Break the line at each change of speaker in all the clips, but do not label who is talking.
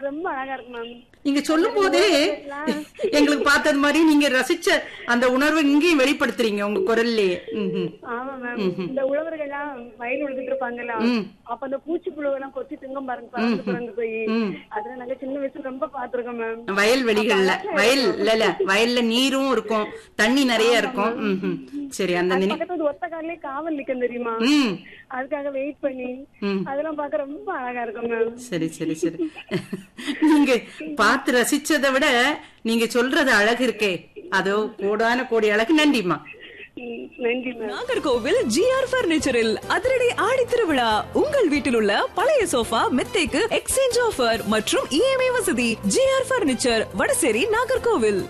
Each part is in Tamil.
ரொம்ப அழகா இருக்கு மேம்
நீங்க சொல்லும் போதே எங்களுக்கு பார்த்தது மாதிரி நீங்க ரசிச்ச அந்த உணர்வை இங்கேயும் வெளிப்படுத்துறீங்க உங்க குரல்லையே ம்ஹும்.
ஆமா மேம் இந்த உழவர்கள் எல்லாம் வயல் உழுதுட்டு இருப்பாங்கல்ல
ம்.
அப்ப அந்த பூச்சி புழு எல்லாம் கொத்தி திங்கம் பாருங்க பறந்து பறந்து போய்
ம்.
அதுல நாங்க சின்ன வயசுல ரொம்ப பாத்துருக்கோம் மேம்
வயல்வெளிகள்ல வயல் இல்ல இல்ல வயல்ல நீரும் இருக்கும் தண்ணி நிறைய இருக்கும் ம்ஹும். சரி அந்த நினை
பக்கத்துல ஒத்த காலே காவல் நிக்கும் தெரியுமா
ம்
அதுக்காக வெயிட் பண்ணி
ம்.
அதெல்லாம் பார்க்க ரொம்ப அழகா இருக்கும் மேம்
சரி சரி சரி நீங்க பார்த்து ரசிச்சதை விட நீங்க சொல்றது அழகு இருக்கே அதோ கோடான கோடி அழகு நன்றிம்மா
ம், நன்றி மேம்
நாகர்கோவில் ஜிஆர் பர்னிச்சரில் அதிரடி ஆடி திருவிழா உங்கள் வீட்டில் உள்ள பழைய சோஃபா மெத்தைக்கு எக்ஸ்சேஞ்ச் ஆஃபர் மற்றும் இஎம்ஐ வசதி ஜிஆர் பர்னிச்சர் வடசேரி நாகர்கோவில்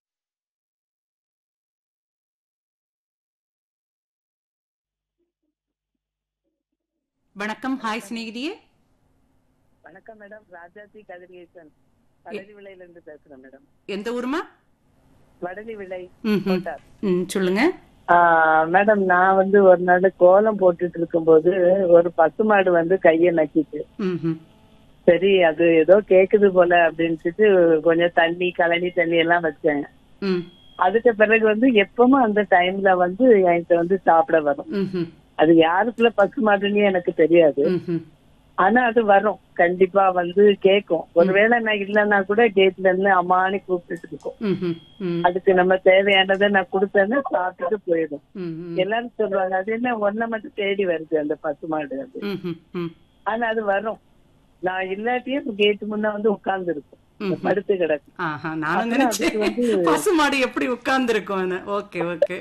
வணக்கம் ஹாய் சிநேகிதியே
வணக்கம் மேடம் ராஜாஜி கதிரேசன் வடலி விளையில இருந்து பேசுறேன் மேடம்
எந்த ஊருமா
வடலி விளை
ம்ஹும்.
கோட்டார்.
ம் சொல்லுங்க
ஆஹ் மேடம் நான் வந்து ஒரு நாள் கோலம் போட்டுட்டு இருக்கும்போது ஒரு பசுமாடு வந்து கைய நக்கிச்சு
ம்ஹும்.
சரி அது ஏதோ கேக்குது போல அப்படின்ட்டு கொஞ்சம் தண்ணி கழனி தண்ணி எல்லாம் வச்சேன்
ம்
அதுக்கு பிறகு வந்து எப்பவும் அந்த டைம்ல வந்து என்கிட்ட வந்து சாப்பிட வரும்
ம்ஹும்.
அது யாருக்குள்ள பசுமாடுன்னு எனக்கு தெரியாது
ம்ஹும்.
ஆனா அது வரும் கண்டிப்பா வந்து கேக்கும் ஒருவேளை நான் இல்லைன்னா கூட கேட்ல இருந்து அம்மானி கூப்பிட்டுட்டு இருக்கும்
ம்ஹும். ம்.
அதுக்கு நம்ம தேவையானதை நான் கொடுத்தேன்னா சாப்பிட்டுட்டு போயிடும்
ம்ஹும்.
எல்லாரும் சொல்லுவாங்க அது என்ன ஒன்ன மட்டும் தேடி வருது அந்த பசுமாடு அது
ம்ஹும். ம்.
ஆனா அது வரும் நான் இல்லாட்டியும் கேட்டு முன்ன வந்து உட்கார்ந்து இருக்கும் படுத்து கிடக்கும்
ஆஹா நானும்
அப்புறம்
நினைச்சேன்
அதுக்கு வந்து-
பசுமாடு எப்படி உட்கார்ந்து இருக்கும் ஓகே ஓகே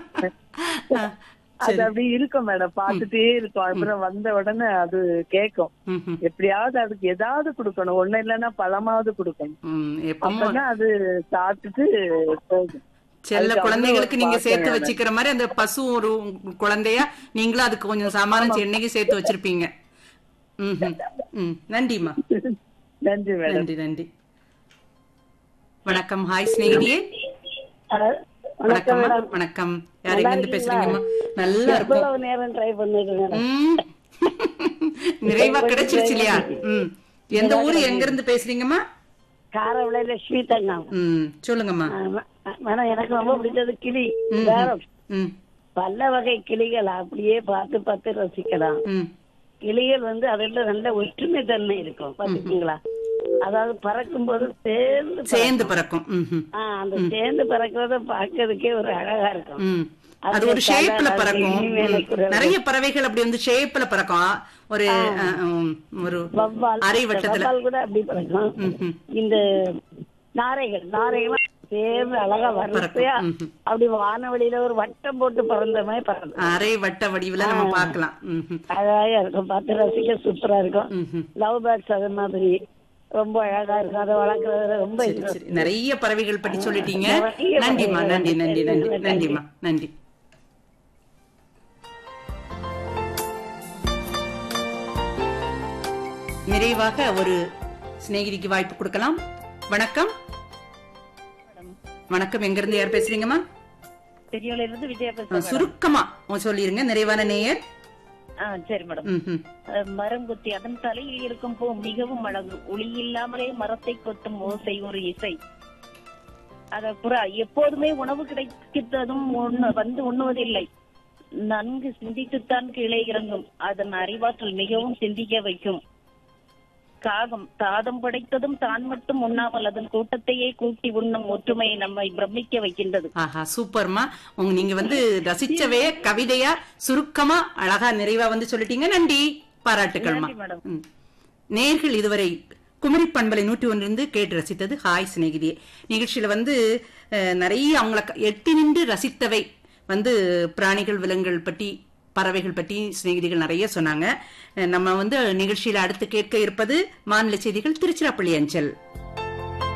அது அப்படி இருக்கும் மேடம் பார்த்துட்டே இருக்கும் அப்புறம் வந்த உடனே அது கேக்கும்
ம்ஹும்.
எப்படியாவது அதுக்கு ஏதாவது கொடுக்கணும் ஒண்ணு இல்லைன்னா பழமாவது கொடுக்கணும்
ம், எப்பவும்
அப்பதான் அது சாப்பிட்டுட்டு போகும்
செல்ல
அதுக்கு
குழந்தைகளுக்கு
அவ்வளவு
நீங்க
ஒரு
சேர்த்து
பாசம்
வச்சுக்கிற மாதிரி அந்த பசு ஒரு குழந்தையா நீங்களும் அதுக்கு கொஞ்சம் சாமானம் என்னைக்கு சேர்த்து வச்சிருப்பீங்க ம்ஹும். ம் நன்றிம்மா
நன்றி மேடம்
நன்றி நன்றி வணக்கம் ஹாய் ஸ்நேகிதியே வணக்கம் வணக்கம் யார் எங்க இருந்து பேசுறீங்கம்மா நல்லா இருக்கும்
எவ்வளவு நேரம் ட்ரை பண்ணிருக்கேன்
ம். நிறைவா கிடைச்சிருச்சு இல்லையா ம் எந்த ஊரு எங்க இருந்து பேசுறீங்கம்மா
காரவிளை லட்சுமி தங்கம்
ம் சொல்லுங்கம்மா
மேடம் எனக்கு ரொம்ப பிடிச்சது கிளி
ம்,
வேறம்
ம்
பல வகை கிளிகள் அப்படியே பார்த்து பார்த்து ரசிக்கலாம்
ம்
கிளிகள் வந்து அதில் நல்ல ஒற்றுமை தன்மை இருக்கும் பாத்துக்கீங்களா அதாவது பறக்கும் போது சேர்ந்து பறக்கும்.
சேர்ந்து பறக்கும் ம் ம்
ஆ, அந்த சேர்ந்து பறக்கிறத பார்க்கறதுக்கே ஒரு அழகா இருக்கும்
ம். அது
அதுல
ஒரு ஷேப்ல
கலர்,
பறக்கும்
அது இனிமையான குரல்.
நிறைய பறவைகள் அப்படி வந்து ஷேப்ல பறக்கும் ஒரு அஹ், உம், ஒரு
வவ்வால்
அரை வட்டத்துல
வவ்வால் கூட அப்படி பறக்கும்
ம்ஹும்.
இந்த நாரைகள் நாரைகள் சேர்ந்து அழகா வரிசையா
ம்ஹும்.
அப்படி வானவெளியில ஒரு வட்டம் போட்டு பறந்த மாதிரி பறக்கும்
அரை வட்ட வடிவுல நம்ம பார்க்கலாம் ம்ஹும்.
அழகா இருக்கும் பார்த்து ரசிக்க சூப்பரா இருக்கும்
ம்ஹும்.
லவ் பேர்ட்ஸ் அது மாதிரி ரொம்ப அழகா இருக்கும் அதை வளர்க்கறதுல ரொம்ப
சரி
interest.
சரி நிறைய பறவைகள் பற்றி சொல்லிட்டீங்க
நிறைய
நன்றிம்மா
பறவைகள்
நன்றி நன்றி நன்றி
நன்றி.
நன்றிம்மா நன்றி நிறைவாக ஒரு சிநேகிதிக்கு வாய்ப்பு கொடுக்கலாம் வணக்கம் வணக்கம் எங்க இருந்து யார் பேசுறீங்கம்மா
பெரியவள இருந்து விஜயா
அஹ்,
பேசுறேன்
சுருக்கமா உங்க சொல்லிருங்க நிறைவான நேயர்
ஆ சரி மேடம்
ம்ஹும்.
அஹ், மரம் கொத்தி அதன் தலையில் இருக்கும் பூ மிகவும் அழகு ஒளி இல்லாமலே மரத்தை கொத்தும் ஓசை ஒரு இசை அத புறா எப்போதுமே உணவு கிடைத்ததும் உண்ண- வந்து உண்ணுவதில்லை நன்கு சிந்தித்துத்தான் கீழே இறங்கும் அதன் அறிவாற்றல் மிகவும் சிந்திக்க வைக்கும் காகம் தாதம் படைத்ததும் தான் மட்டும் உண்ணாமல் அதன் கூட்டத்தையே கூட்டி உண்ணும் ஒற்றுமை நம்மை பிரமிக்க வைக்கின்றது
ஆஹா சூப்பர்மா உங்க நீங்க வந்து ரசிச்சவே கவிதையா சுருக்கமா அழகா நிறைவா வந்து சொல்லிட்டீங்க நன்றி பாராட்டுக்கள்மா
நன்றி மேடம்.
ம். நேர்கள் இதுவரை குமரி பண்பலை நூற்றி ஒன்றிலிருந்து கேட்டு ரசித்தது ஹாய் சிநேகிதியே நிகழ்ச்சியில வந்து அஹ், நிறைய அவங்கள க- எட்டி நின்று ரசித்தவை வந்து பிராணிகள் விலங்குகள் பற்றி பறவைகள் பற்றி சிநேகிதிகள் நிறைய சொன்னாங்க அஹ், நம்ம வந்து நிகழ்ச்சியில அடுத்து கேட்க இருப்பது மாநில செய்திகள் திருச்சிராப்பள்ளி அஞ்சல்